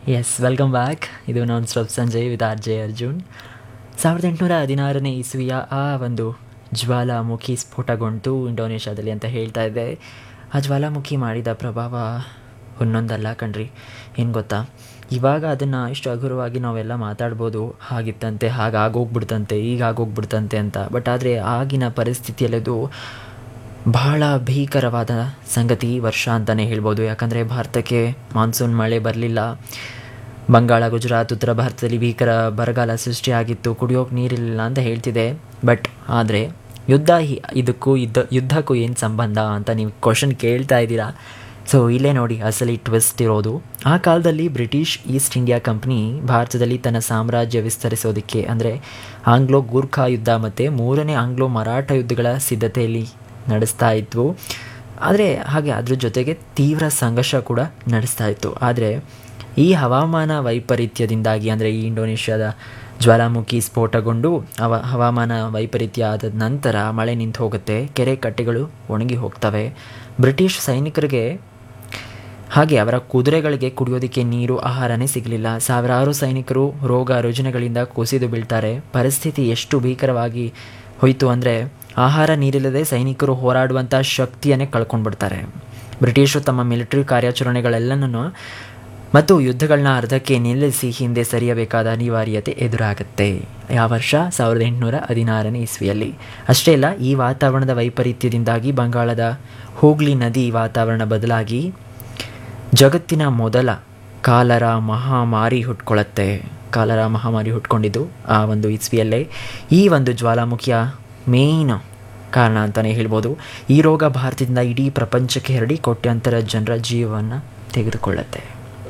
S welcome back ಇದು non stop Sanjay with R J Arjun ಸಾವಿರದ ಎಂಟುನೂರ ಹದಿನಾರನೇ ಇಸ್ವಿಯ ಆ ಒಂದು ಜ್ವಾಲಾಮುಖಿ ಸ್ಫೋಟಗೊಂಡು ಇಂಡೋನೇಷ್ಯಾದಲ್ಲಿ ಅಂತ ಹೇಳ್ತಾ ಇದ್ದೆ ಆ ಜ್ವಾಲಾಮುಖಿ ಮಾಡಿದ ಪ್ರಭಾವ ಒಂದೊಂದಲ್ಲ ಕಣ್ರಿ ಏನು ಗೊತ್ತಾ ಇವಾಗ ಅದನ್ನು ಇಷ್ಟು ಹಗುರವಾಗಿ ನಾವೆಲ್ಲ ಮಾತಾಡ್ಬೋದು ಹಾಗಿತ್ತಂತೆ ಹಾಗೆ ಆಗೋಗ್ಬಿಡ್ತಂತೆ ಈಗ ಆಗೋಗ್ಬಿಡ್ತಂತೆ ಅಂತ ಬಟ್ ಆದರೆ ಆಗಿನ ಪರಿಸ್ಥಿತಿಯಲ್ಲಿ ಅದು ಬಹಳ ಭೀಕರವಾದ ಸಂಗತಿ ಈ ವರ್ಷ ಅಂತಲೇ ಹೇಳ್ಬೋದು ಯಾಕಂದರೆ ಭಾರತಕ್ಕೆ ಮಾನ್ಸೂನ್ ಮಳೆ ಬರಲಿಲ್ಲ ಬಂಗಾಳ ಗುಜರಾತ್ ಉತ್ತರ ಭಾರತದಲ್ಲಿ ಭೀಕರ ಬರಗಾಲ ಸೃಷ್ಟಿಯಾಗಿತ್ತು ಕುಡಿಯೋಕೆ ನೀರಿಲ್ಲ ಅಂತ ಹೇಳ್ತಿದೆ ಬಟ್ ಆದರೆ ಯುದ್ಧ ಹಿ- ಇದಕ್ಕೂ ಯುದ್ಧ ಯುದ್ಧಕ್ಕೂ ಏನು ಸಂಬಂಧ ಅಂತ ನೀವು ಕ್ವಶನ್ ಕೇಳ್ತಾ ಇದ್ದೀರಾ ಸೊ ಇಲ್ಲೇ ನೋಡಿ ಅಸಲಿ ಟ್ವಿಸ್ಟ್ ಇರೋದು ಆ ಕಾಲದಲ್ಲಿ ಬ್ರಿಟಿಷ್ ಈಸ್ಟ್ ಇಂಡಿಯಾ ಕಂಪ್ನಿ ಭಾರತದಲ್ಲಿ ತನ್ನ ಸಾಮ್ರಾಜ್ಯ ವಿಸ್ತರಿಸೋದಕ್ಕೆ ಅಂದರೆ ಆಂಗ್ಲೋ ಗೂರ್ಖಾ ಯುದ್ಧ ಮತ್ತು ಮೂರನೇ ಆಂಗ್ಲೋ ಮರಾಠ ಯುದ್ಧಗಳ ಸಿದ್ಧತೆಯಲ್ಲಿ ನಡೆಸ್ತಾ ಇದ್ವು ಆದರೆ ಹಾಗೆ ಅದ್ರ ಜೊತೆಗೆ ತೀವ್ರ ಸಂಘರ್ಷ ಕೂಡ ನಡೆಸ್ತಾ ಇತ್ತು ಆದರೆ ಈ ಹವಾಮಾನ ವೈಪರೀತ್ಯದಿಂದಾಗಿ ಅಂದರೆ ಈ ಇಂಡೋನೇಷ್ಯಾದ ಜ್ವಾಲಾಮುಖಿ ಸ್ಫೋಟಗೊಂಡು ಹವ ಹವಾಮಾನ ವೈಪರೀತ್ಯ ಆದ ನಂತರ ಮಳೆ ನಿಂತು ಹೋಗುತ್ತೆ ಕೆರೆ ಕಟ್ಟೆಗಳು ಒಣಗಿ ಹೋಗ್ತವೆ ಬ್ರಿಟಿಷ್ ಸೈನಿಕರಿಗೆ ಹಾಗೆ ಅವರ ಕುದುರೆಗಳಿಗೆ ಕುಡಿಯೋದಕ್ಕೆ ನೀರು ಆಹಾರನೇ ಸಿಗಲಿಲ್ಲ ಸಾವಿರಾರು ಸೈನಿಕರು ರೋಗ ರುಜಿನಗಳಿಂದ ಕುಸಿದು ಬೀಳ್ತಾರೆ ಪರಿಸ್ಥಿತಿ ಎಷ್ಟು ಭೀಕರವಾಗಿ ಹೋಯಿತು ಅಂದರೆ ಆಹಾರ ನೀರಿಲ್ಲದೆ ಸೈನಿಕರು ಹೋರಾಡುವಂಥ ಶಕ್ತಿಯನ್ನೇ ಕಳ್ಕೊಂಡ್ಬಿಡ್ತಾರೆ ಬ್ರಿಟಿಷರು ತಮ್ಮ ಮಿಲಿಟರಿ ಕಾರ್ಯಾಚರಣೆಗಳೆಲ್ಲನೂ ಮತ್ತು ಯುದ್ಧಗಳನ್ನ ಅರ್ಧಕ್ಕೆ ನಿಲ್ಲಿಸಿ ಹಿಂದೆ ಸರಿಯಬೇಕಾದ ಅನಿವಾರ್ಯತೆ ಎದುರಾಗುತ್ತೆ ಯಾವ ವರ್ಷ ಸಾವಿರದ ಎಂಟುನೂರ ಹದಿನಾರನೇ ಇಸ್ವಿಯಲ್ಲಿ ಅಷ್ಟೇ ಅಲ್ಲ ಈ ವಾತಾವರಣದ ವೈಪರೀತ್ಯದಿಂದಾಗಿ ಬಂಗಾಳದ ಹೂಗ್ಲಿ ನದಿ ವಾತಾವರಣ ಬದಲಾಗಿ ಜಗತ್ತಿನ ಮೊದಲ ಕಾಲರ ಮಹಾಮಾರಿ ಹುಟ್ಕೊಳ್ಳುತ್ತೆ ಕಾಲರ ಮಹಾಮಾರಿ ಹುಟ್ಕೊಂಡಿದ್ದು ಆ ಒಂದು ಇಸ್ವಿಯಲ್ಲೇ ಈ ಒಂದು ಜ್ವಾಲಾಮುಖಿಯ ಮೇಯ್ನ್ ಕಾರಣ ಅಂತಲೇ ಹೇಳ್ಬೋದು ಈ ರೋಗ ಭಾರತದಿಂದ ಇಡೀ ಪ್ರಪಂಚಕ್ಕೆ ಹರಡಿ ಕೋಟ್ಯಾಂತರ ಜನರ ಜೀವನ ತೆಗೆದುಕೊಳ್ಳುತ್ತೆ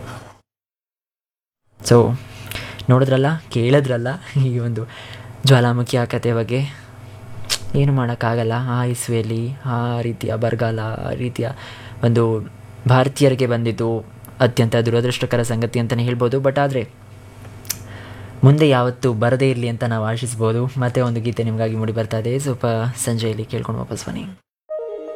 ಸೊ ನೋಡಿದ್ರಲ್ಲ ಕೇಳಿದ್ರಲ್ಲ ಈ ಒಂದು ಜ್ವಾಲಾಮುಖಿಯ ಕತೆ ಬಗ್ಗೆ ಏನು ಮಾಡೋಕ್ಕಾಗಲ್ಲ ಆ ಇಸ್ವಿಯಲ್ಲಿ ಆ ರೀತಿಯ ಬರಗಾಲ ಆ ರೀತಿಯ ಒಂದು ಭಾರತೀಯರಿಗೆ ಬಂದಿದ್ದು ಅತ್ಯಂತ ದುರದೃಷ್ಟಕರ ಸಂಗತಿ ಅಂತಲೇ ಹೇಳ್ಬೋದು ಬಟ್ ಆದರೆ ಮುಂದೆ ಯಾವತ್ತೂ ಬರದೇ ಇರಲಿ ಅಂತ ನಾವು ಆಶಿಸ್ಬೋದು ಮತ್ತೆ ಒಂದು ಗೀತೆ ನಿಮಗಾಗಿ ಮೂಡಿ ಬರ್ತಾ ಇದೆ ಸ್ವಲ್ಪ ಸಂಜೆಯಲ್ಲಿ ಕೇಳ್ಕೊಂಡು ವಾಪಸ್ ಬನ್ನಿ